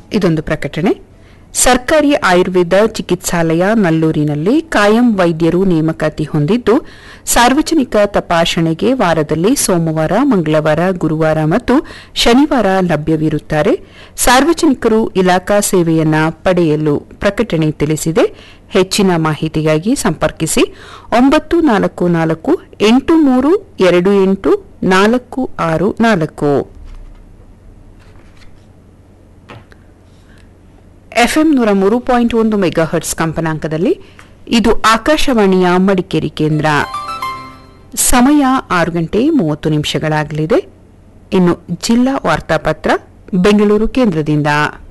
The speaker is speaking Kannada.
ಇದೊಂದು ಪ್ರಕಟಣೆ ಸರ್ಕಾರಿ ಆಯುರ್ವೇದ ಚಿಕಿತ್ಸಾಲಯ ನಲ್ಲೂರಿನಲ್ಲಿ ಕಾಯಂ ವೈದ್ಯರು ನೇಮಕಾತಿ ಹೊಂದಿದ್ದು ಸಾರ್ವಜನಿಕ ತಪಾಸಣೆಗೆ ವಾರದಲ್ಲಿ ಸೋಮವಾರ ಮಂಗಳವಾರ ಗುರುವಾರ ಮತ್ತು ಶನಿವಾರ ಲಭ್ಯವಿರುತ್ತಾರೆ ಸಾರ್ವಜನಿಕರು ಇಲಾಖಾ ಸೇವೆಯನ್ನ ಪಡೆಯಲು ಪ್ರಕಟಣೆ ತಿಳಿಸಿದೆ ಹೆಚ್ಚಿನ ಮಾಹಿತಿಗಾಗಿ ಸಂಪರ್ಕಿಸಿ ಒಂಬತ್ತು ನಾಲ್ಕು ನಾಲ್ಕು ಎಂಟು ಮೂರು ಎರಡು ಎಂಟು ನಾಲ್ಕು ಆರು ನಾಲ್ಕು ಎಫ್ಎಂ ನೂರ ಮೂರು ಪಾಯಿಂಟ್ ಒಂದು ಮೆಗಾಹರ್ಟ್ಸ್ ಕಂಪನಾಂಕದಲ್ಲಿ ಇದು ಆಕಾಶವಾಣಿಯ ಮಡಿಕೇರಿ ಕೇಂದ್ರ ಸಮಯ ಆರು ಗಂಟೆ ಮೂವತ್ತು ನಿಮಿಷಗಳಾಗಲಿದೆ ಇನ್ನು ಜಿಲ್ಲಾ ವಾರ್ತಾಪತ್ರ ಬೆಂಗಳೂರು ಕೇಂದ್ರದಿಂದ